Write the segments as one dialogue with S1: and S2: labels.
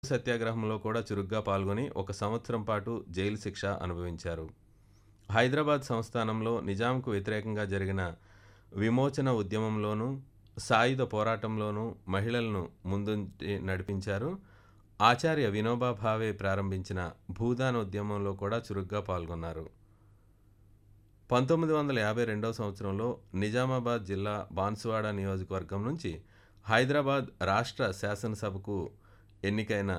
S1: సత్యాగ్రహంలో కూడా చురుగ్గా పాల్గొని ఒక సంవత్సరం పాటు జైలు శిక్ష అనుభవించారు హైదరాబాద్ సంస్థానంలో నిజాంకు వ్యతిరేకంగా జరిగిన విమోచన ఉద్యమంలోనూ సాయుధ పోరాటంలోనూ మహిళలను ముందుంచి నడిపించారు ఆచార్య వినోబా భావే ప్రారంభించిన భూదాన ఉద్యమంలో కూడా చురుగ్గా పాల్గొన్నారు పంతొమ్మిది వందల యాభై రెండవ సంవత్సరంలో నిజామాబాద్ జిల్లా బాన్సువాడ నియోజకవర్గం నుంచి హైదరాబాద్ రాష్ట్ర శాసనసభకు ఎన్నికైన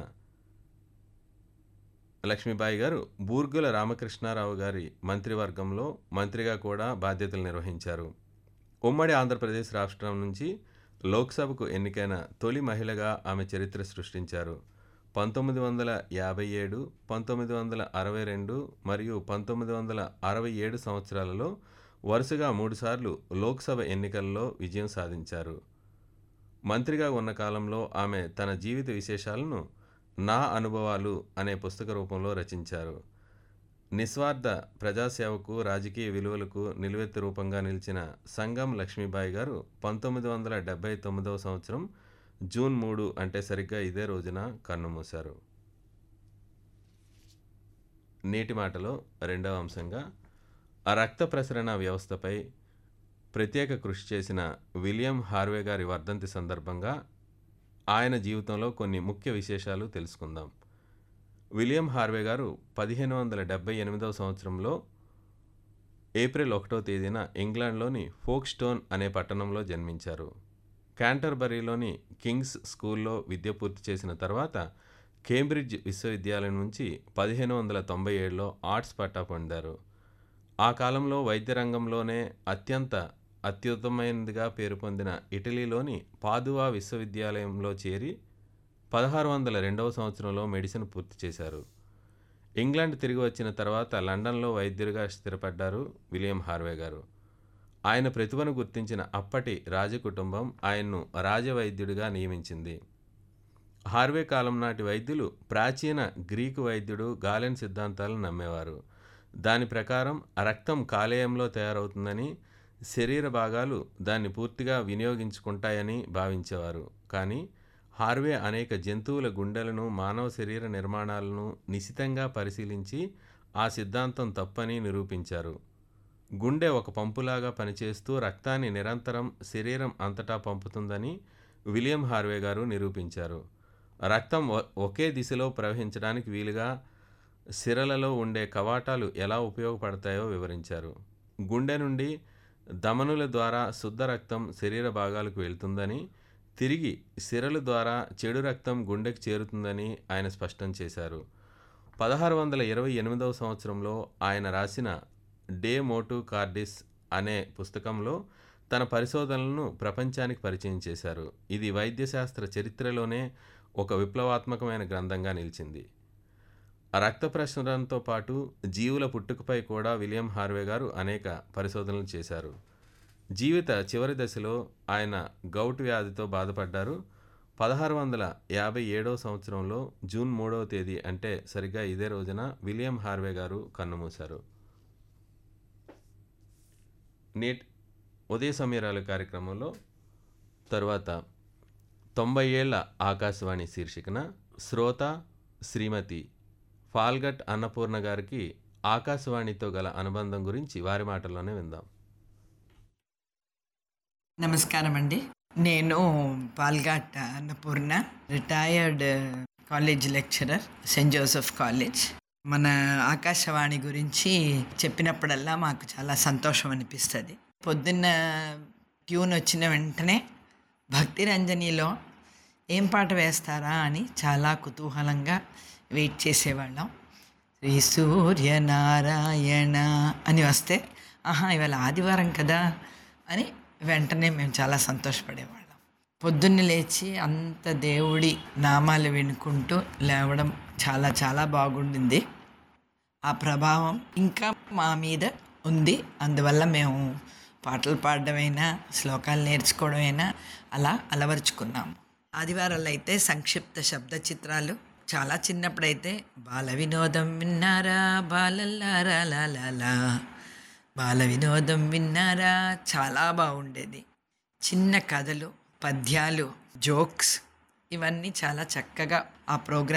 S1: లక్ష్మీబాయి గారు బూర్గుల రామకృష్ణారావు గారి మంత్రివర్గంలో మంత్రిగా కూడా బాధ్యతలు నిర్వహించారు ఉమ్మడి ఆంధ్రప్రదేశ్ రాష్ట్రం నుంచి లోక్సభకు ఎన్నికైన తొలి మహిళగా ఆమె చరిత్ర సృష్టించారు పంతొమ్మిది వందల యాభై ఏడు పంతొమ్మిది వందల అరవై రెండు మరియు పంతొమ్మిది వందల అరవై ఏడు సంవత్సరాలలో వరుసగా మూడుసార్లు లోక్సభ ఎన్నికల్లో విజయం సాధించారు మంత్రిగా ఉన్న కాలంలో ఆమె తన జీవిత విశేషాలను నా అనుభవాలు అనే పుస్తక రూపంలో రచించారు నిస్వార్థ ప్రజాసేవకు రాజకీయ విలువలకు నిలువెత్తు రూపంగా నిలిచిన సంగం లక్ష్మీబాయి గారు పంతొమ్మిది వందల డెబ్బై తొమ్మిదవ సంవత్సరం జూన్ మూడు అంటే సరిగ్గా ఇదే రోజున కన్నుమూశారు నీటి మాటలో రెండవ అంశంగా ఆ రక్త ప్రసరణ వ్యవస్థపై ప్రత్యేక కృషి చేసిన విలియం హార్వే గారి వర్ధంతి సందర్భంగా ఆయన జీవితంలో కొన్ని ముఖ్య విశేషాలు తెలుసుకుందాం విలియం హార్వే గారు పదిహేను వందల డెబ్బై ఎనిమిదవ సంవత్సరంలో ఏప్రిల్ ఒకటో తేదీన ఇంగ్లాండ్లోని ఫోక్స్టోన్ అనే పట్టణంలో జన్మించారు క్యాంటర్బరీలోని కింగ్స్ స్కూల్లో విద్య పూర్తి చేసిన తర్వాత కేంబ్రిడ్జ్ విశ్వవిద్యాలయం నుంచి పదిహేను వందల తొంభై ఏడులో ఆర్ట్స్ పట్టా పొందారు ఆ కాలంలో వైద్య రంగంలోనే అత్యంత అత్యుత్తమైనదిగా పేరు పొందిన ఇటలీలోని పాదువా విశ్వవిద్యాలయంలో చేరి పదహారు వందల రెండవ సంవత్సరంలో మెడిసిన్ పూర్తి చేశారు ఇంగ్లాండ్ తిరిగి వచ్చిన తర్వాత లండన్లో వైద్యుడిగా స్థిరపడ్డారు విలియం హార్వే గారు ఆయన ప్రతిభను గుర్తించిన అప్పటి రాజకుటుంబం ఆయన్ను రాజవైద్యుడిగా నియమించింది హార్వే కాలం నాటి వైద్యులు ప్రాచీన గ్రీకు వైద్యుడు గాలెన్ సిద్ధాంతాలను నమ్మేవారు దాని ప్రకారం రక్తం కాలేయంలో తయారవుతుందని శరీర భాగాలు దాన్ని పూర్తిగా వినియోగించుకుంటాయని భావించేవారు కానీ హార్వే అనేక జంతువుల గుండెలను మానవ శరీర నిర్మాణాలను నిశితంగా పరిశీలించి ఆ సిద్ధాంతం తప్పని నిరూపించారు గుండె ఒక పంపులాగా పనిచేస్తూ రక్తాన్ని నిరంతరం శరీరం అంతటా పంపుతుందని విలియం హార్వే గారు నిరూపించారు రక్తం ఒ- ఒకే దిశలో ప్రవహించడానికి వీలుగా సిరలలో ఉండే కవాటాలు ఎలా ఉపయోగపడతాయో వివరించారు గుండె నుండి ధమనుల ద్వారా శుద్ధ రక్తం శరీర భాగాలకు వెళ్తుందని తిరిగి సిరల ద్వారా చెడు రక్తం గుండెకు చేరుతుందని ఆయన స్పష్టం చేశారు పదహారు వందల ఇరవై ఎనిమిదవ సంవత్సరంలో ఆయన రాసిన డే మోటు కార్డిస్ అనే పుస్తకంలో తన పరిశోధనలను ప్రపంచానికి పరిచయం చేశారు ఇది వైద్యశాస్త్ర చరిత్రలోనే ఒక విప్లవాత్మకమైన గ్రంథంగా నిలిచింది రక్త ప్రసరణతో పాటు జీవుల పుట్టుకపై కూడా విలియం హార్వే గారు అనేక పరిశోధనలు చేశారు జీవిత చివరి దశలో ఆయన గౌట్ వ్యాధితో బాధపడ్డారు పదహారు వందల యాభై ఏడవ సంవత్సరంలో జూన్ మూడవ తేదీ అంటే సరిగ్గా ఇదే రోజున విలియం హార్వే గారు కన్నుమూశారు నీట్ ఉదయ సమీరాలు కార్యక్రమంలో తరువాత తొంభై ఏళ్ల ఆకాశవాణి శీర్షికన శ్రోత శ్రీమతి ఫాల్గట్ అన్నపూర్ణ గారికి ఆకాశవాణితో గల అనుబంధం గురించి వారి మాటల్లోనే విందాం
S2: నమస్కారం అండి నేను Palghat Annapurna retired college lecturer saint Joseph college మన ఆకాశవాణి గురించి చెప్పినప్పుడల్లా మాకు చాలా సంతోషం అనిపిస్తుంది పొద్దున్న ట్యూన్ వచ్చిన వెంటనే భక్తి రంజనిలో ఏం పాట వేస్తారా అని చాలా కుతూహలంగా వెయిట్ చేసేవాళ్ళం శ్రీ సూర్యనారాయణ అని వస్తే ఆహా ఇవాళ ఆదివారం కదా అని వెంటనే మేము చాలా సంతోషపడేవాళ్ళం పొద్దున్న లేచి అంత దేవుడి నామాలు వినుకుంటూ లేవడం చాలా చాలా బాగుండింది ఆ ప్రభావం ఇంకా మా మీద ఉంది అందువల్ల మేము పాటలు పాడడమైనా శ్లోకాలు నేర్చుకోవడమైనా అలా అలవరుచుకున్నాము ఆదివారాలు అయితే సంక్షిప్త శబ్ద చిత్రాలు చాలా చిన్నప్పుడైతే బాల వినోదం విన్నారా బాలల్లారా లాలా బాల వినోదం విన్నారా చాలా బాగుండేది చిన్న కథలు పద్యాలు జోక్స్ ఇవన్నీ చాలా చక్కగా ఆ ప్రోగ్రాం